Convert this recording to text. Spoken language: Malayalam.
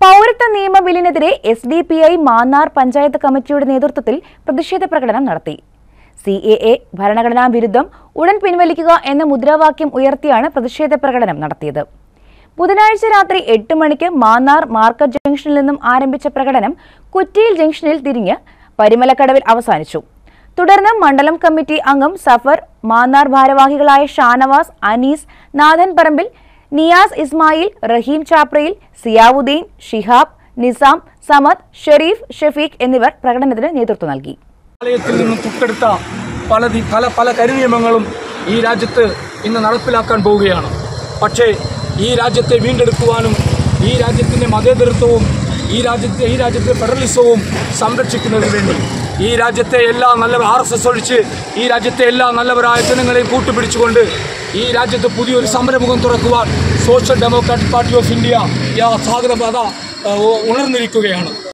പൗരത്വ നിയമ ബില്ലിനെതിരെ S D P I Mannar panchayat കമ്മിറ്റിയുടെ നേതൃത്വത്തിൽ പ്രതിഷേധ പ്രകടനം നടത്തി സി എ എ ഭരണഘടനാ വിരുദ്ധം ഉടൻ പിൻവലിക്കുക എന്ന മുദ്രാവാക്യം ഉയർത്തിയാണ് പ്രതിഷേധ പ്രകടനം നടത്തിയത് ബുധനാഴ്ച രാത്രി എട്ട് മണിക്ക് മാന്നാർ മാർക്കറ്റ് ജംഗ്ഷനിൽ നിന്നും ആരംഭിച്ച പ്രകടനം കുറ്റിയിൽ ജംഗ്ഷനിൽ തിരിഞ്ഞ് പരിമലക്കടവിൽ അവസാനിച്ചു തുടർന്ന് മണ്ഡലം കമ്മിറ്റി അംഗം സഫർ മാന്നാർ ഭാരവാഹികളായ ഷാനവാസ് അനീസ് നാഥൻ പറമ്പിൽ നിയാസ് ഇസ്മായിൽ റഹീം ചാപ്രയിൽ സിയാവുദ്ദീൻ ഷിഹാബ് നിസാം സമദ് ഷെരീഫ് ഷഫീഖ് എന്നിവർ പ്രകടനത്തിന് നേതൃത്വം നൽകി ആലയത്തിൽ നിന്നും തുട്ടെടുത്ത പല ദി- പല പല കരിനിയമങ്ങളും ഈ രാജ്യത്ത് ഇന്ന് നടപ്പിലാക്കാൻ പോവുകയാണ് പക്ഷേ ഈ രാജ്യത്തെ വീണ്ടെടുക്കുവാനും ഈ രാജ്യത്തിൻ്റെ മതേതരത്വവും ഈ രാജ്യത്തെ ഈ രാജ്യത്തെ ഫെഡറലിസവും സംരക്ഷിക്കുന്നതിന് വേണ്ടി ഈ രാജ്യത്തെ എല്ലാ നല്ല ആർ എസ് എസ് ഒഴിച്ച് ഈ രാജ്യത്തെ എല്ലാ നല്ലവരായ ജനങ്ങളെയും കൂട്ടുപിടിച്ചുകൊണ്ട് ഈ രാജ്യത്ത് പുതിയൊരു സമരമുഖം തുറക്കുവാൻ Social Democratic Party of India യാ സാഗരപാത ഉണർന്നിരിക്കുകയാണ്